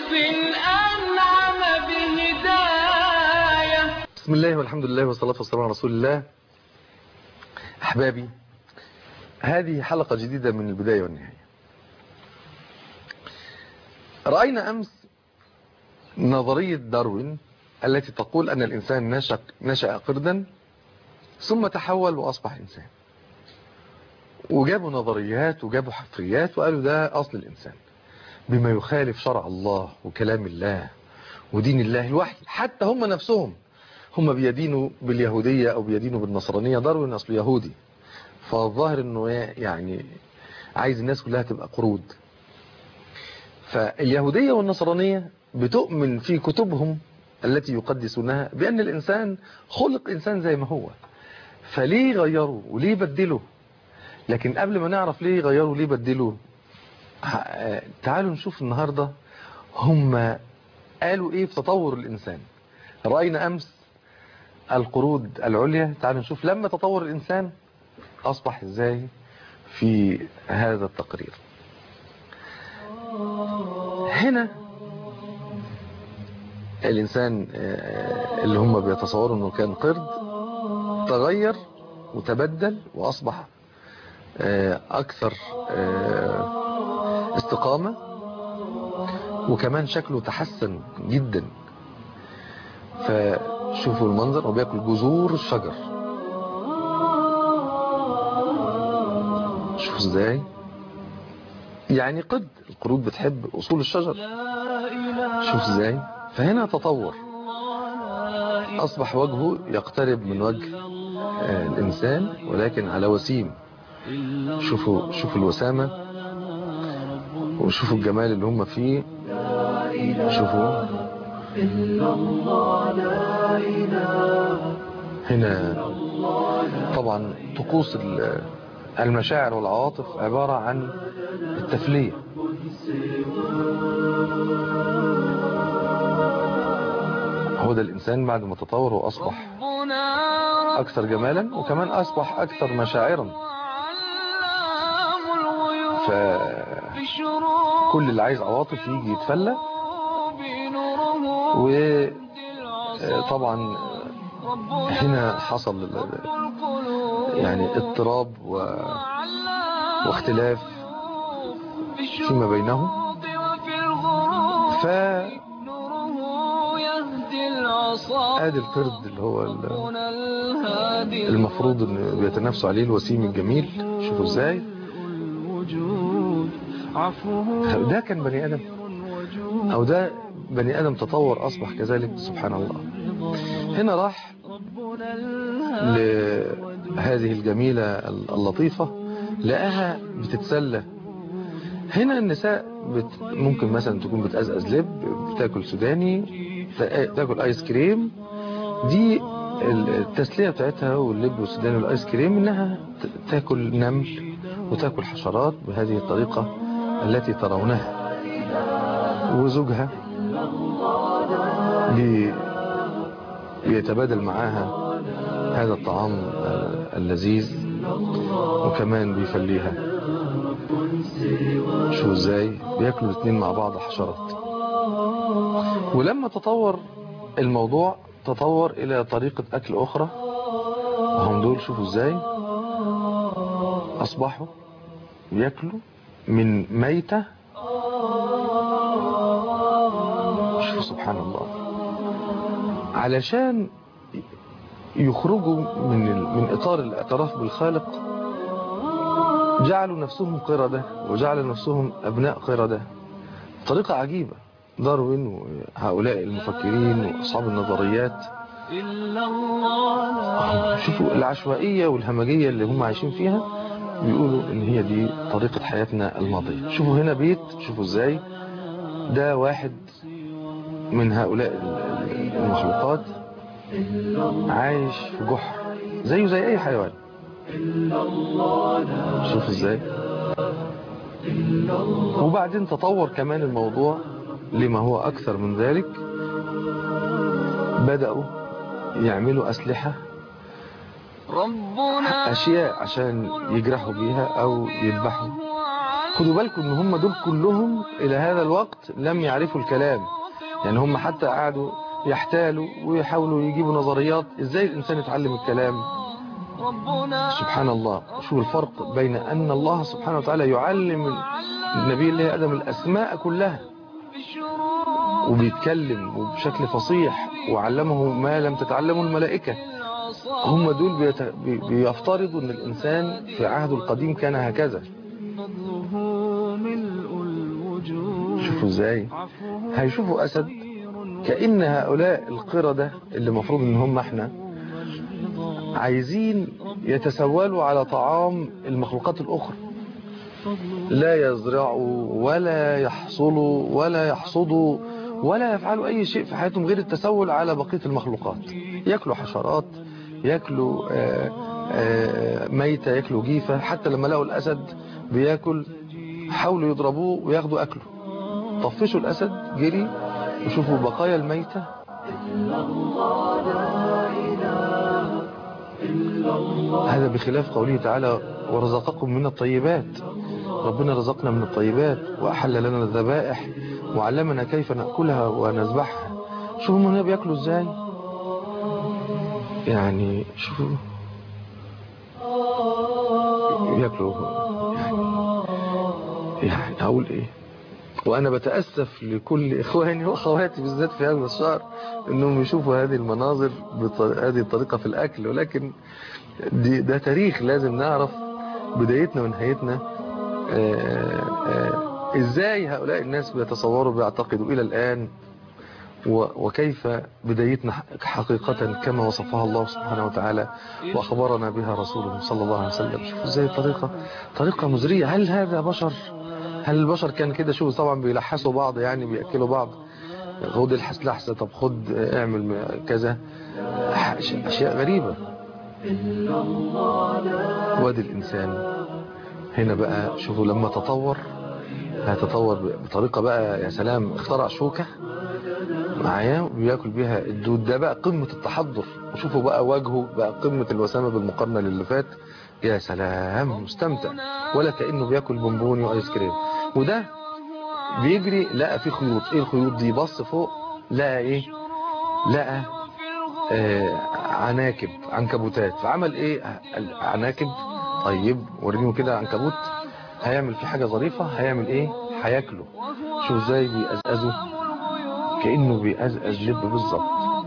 أنعم بهداية بسم الله والحمد لله والصلاة والسلام على رسول الله أحبابي هذه حلقة جديدة من البداية والنهاية رأينا أمس نظرية داروين التي تقول أن الإنسان نشأ, نشأ قردا ثم تحول وأصبح إنسان وجابوا نظريات وجابوا حفريات وقالوا ده أصل الإنسان بما يخالف شرع الله وكلام الله ودين الله الوحي حتى هم نفسهم هم بيدينوا باليهودية أو بيدينوا بالنصرانية داروين أصله يهودي فالظاهر أنه يعني عايز الناس كلها تبقى قرود فاليهودية والنصرانية بتؤمن في كتبهم التي يقدسونها بأن الإنسان خلق إنسان زي ما هو فليه غيروا وليه بدلوا لكن قبل ما نعرف ليه غيروا ليه بدلوا تعالوا نشوف النهاردة هم قالوا ايه في تطور الإنسان رأينا أمس القرود العليا تعالوا نشوف لما تطور الإنسان أصبح ازاي في هذا التقرير هنا الإنسان اللي هم بيتصوروا أنه كان قرد تغير وتبدل وأصبح أكثر استقامة وكمان شكله تحسن جدا فشوفوا المنظر هو بياكل جذور الشجر شوفوا ازاي يعني قد القرود بتحب أصول الشجر شوف ازاي فهنا تطور أصبح وجهه يقترب من وجه الإنسان ولكن على وسيم شوفوا شوفوا الوسامة وشوفوا الجمال اللي هم فيه شوفوا هنا طبعا طقوس المشاعر والعواطف عبارة عن التفلية هو ده الإنسان بعد ما تطور وأصبح أكثر جمالا وكمان أصبح أكثر مشاعرا فكل اللي عايز عواطف يجي يتفلى وطبعا هنا حصل يعني اضطراب و... واختلاف فيما بينهم ف ادي القرد اللي هو المفروض ان بيتنافسوا عليه الوسيم الجميل شوفوا ازاي ده كان بني ادم او ده بني ادم تطور اصبح كذلك سبحان الله هنا راح لهذه الجميلة اللطيفة لقاها بتتسلى هنا النساء بت ممكن مثلا تكون بتأزأز لب بتاكل سوداني تاكل ايس كريم دي التسلية بتاعتها واللب والسوداني والايس كريم انها تاكل نمل وتاكل حشرات بهذه الطريقة التي ترونها وزوجها بيتبادل معاها هذا الطعام اللذيذ وكمان بيفليها شو ازاي بياكلوا الاثنين مع بعض حشرات ولما تطور الموضوع تطور الى طريقة اكل اخرى وهم دول شوفوا ازاي اصبحوا بياكلوا من ميتة شوفوا سبحان الله علشان يخرجوا من من اطار الاعتراف بالخالق جعلوا نفسهم قردة وجعلوا نفسهم ابناء قردة طريقة عجيبة داروين وهؤلاء المفكرين واصحاب النظريات شوفوا العشوائية والهمجية اللي هم عايشين فيها بيقولوا ان هي دي طريقة حياتنا الماضية شوفوا هنا بيت شوفوا ازاي ده واحد من هؤلاء المخلوقات عايش في جحر زيه زي اي حيوان شوف ازاي وبعدين تطور كمان الموضوع لما هو اكثر من ذلك بدأوا يعملوا اسلحة اشياء عشان يجرحوا بيها او يذبحوا خدوا بالكم ان هم دول كلهم الى هذا الوقت لم يعرفوا الكلام يعني هم حتى قعدوا يحتالوا ويحاولوا يجيبوا نظريات ازاي الانسان يتعلم الكلام سبحان الله شوف الفرق بين ان الله سبحانه وتعالى يعلم النبي الله ادم الاسماء كلها وبيتكلم وبشكل فصيح وعلمه ما لم تتعلمه الملائكة هم دول بيت... بي- بيفترضوا ان الانسان في عهده القديم كان هكذا شوفوا ازاي هيشوفوا اسد كأن هؤلاء القردة اللي مفروض ان هم احنا عايزين يتسولوا على طعام المخلوقات الاخرى لا يزرعوا ولا يحصلوا ولا يحصدوا ولا يفعلوا اي شيء في حياتهم غير التسول على بقية المخلوقات ياكلوا حشرات ياكلوا آه، آه، ميتة ياكلوا جيفة حتى لما لقوا الاسد بياكل حاولوا يضربوه وياخدوا اكله طفشوا الاسد جري وشوفوا بقايا الميتة هذا بخلاف قوله تعالى ورزقكم من الطيبات ربنا رزقنا من الطيبات وأحل لنا الذبائح وعلمنا كيف نأكلها ونذبحها شوفوا من هنا بياكلوا ازاي يعني شوفوا بياكلوا يعني يعني اقول ايه وانا بتأسف لكل اخواني واخواتي بالذات في هذا الشهر انهم يشوفوا هذه المناظر بهذه الطريقة في الاكل ولكن دي ده تاريخ لازم نعرف بدايتنا ونهايتنا آه، آه، ازاي هؤلاء الناس بيتصوروا بيعتقدوا الى الان و- وكيف بدايتنا حقيقة كما وصفها الله سبحانه وتعالى وأخبرنا بها رسوله صلى الله عليه وسلم شوفوا ازاي الطريقة طريقة مزرية هل هذا بشر هل البشر كان كده شوفوا طبعا بيلحسوا بعض يعني بيأكلوا بعض خد الحس لحسة طب خد اعمل كذا أشياء أشياء غريبة وادي الإنسان هنا بقى شوفوا لما تطور هتطور بطريقة بقى يا سلام اخترع شوكة معايا وبياكل بيها الدود ده بقى قمة التحضر وشوفوا بقى وجهه بقى قمة الوسامة بالمقارنة للي فات يا سلام مستمتع ولا كأنه بياكل بونبوني وايس كريم وده بيجري لقى في خيوط ايه الخيوط دي بص فوق لقى ايه لقى آه عناكب عنكبوتات فعمل ايه عناكب طيب وريني كده عنكبوت هيعمل فيه حاجة ظريفة هيعمل ايه هياكله شوف ازاي بيأزأزه كأنه بيأزأز لب بالظبط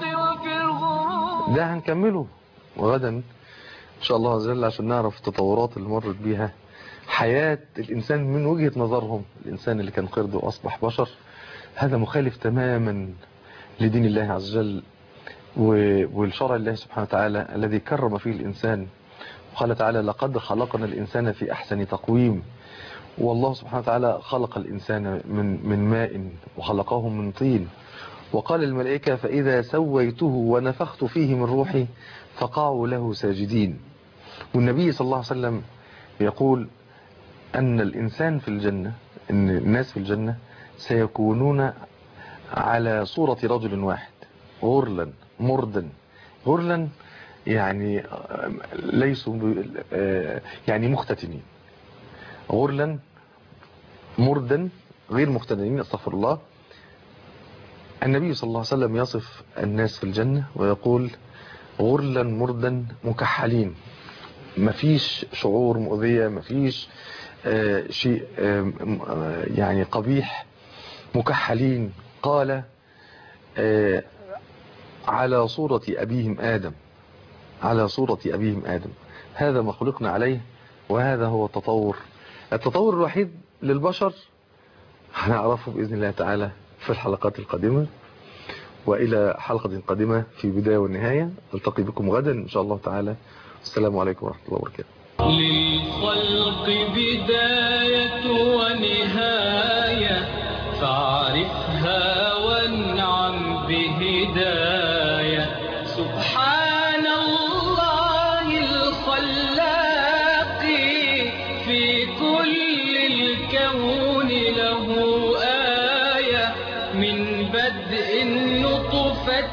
ده هنكمله وغدا ان شاء الله عز وجل عشان نعرف التطورات اللي مرت بيها حياة الإنسان من وجهة نظرهم الإنسان اللي كان قرد وأصبح بشر هذا مخالف تماما لدين الله عز وجل والشرع الله سبحانه وتعالى الذي كرم فيه الإنسان وقال تعالى لقد خلقنا الإنسان في أحسن تقويم والله سبحانه وتعالى خلق الإنسان من من ماء وخلقه من طين وقال الملائكة فإذا سويته ونفخت فيه من روحي فقعوا له ساجدين والنبي صلى الله عليه وسلم يقول أن الإنسان في الجنة أن الناس في الجنة سيكونون على صورة رجل واحد غرلا مردا غرلا يعني ليسوا يعني مختتنين غرلا مردا غير مختتنين استغفر الله النبي صلى الله عليه وسلم يصف الناس في الجنة ويقول غرلا مردا مكحلين مفيش شعور مؤذية مفيش آه شيء آه يعني قبيح مكحلين قال آه على صورة أبيهم آدم على صورة أبيهم آدم هذا ما خلقنا عليه وهذا هو التطور التطور الوحيد للبشر هنعرفه بإذن الله تعالى في الحلقات القادمة وإلى حلقة قادمة في بداية والنهاية ألتقي بكم غدا إن شاء الله تعالى السلام عليكم ورحمة الله وبركاته للخلق بداية ونهاية فاعرفها وانعم بهداية سبحان الله الخلاق في كل الكون له آية من بدء النطفة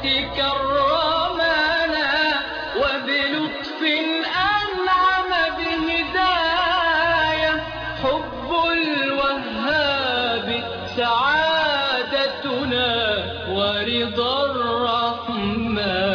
كرمنا وبلطف أنعم بهداية حب ورضا الرحمن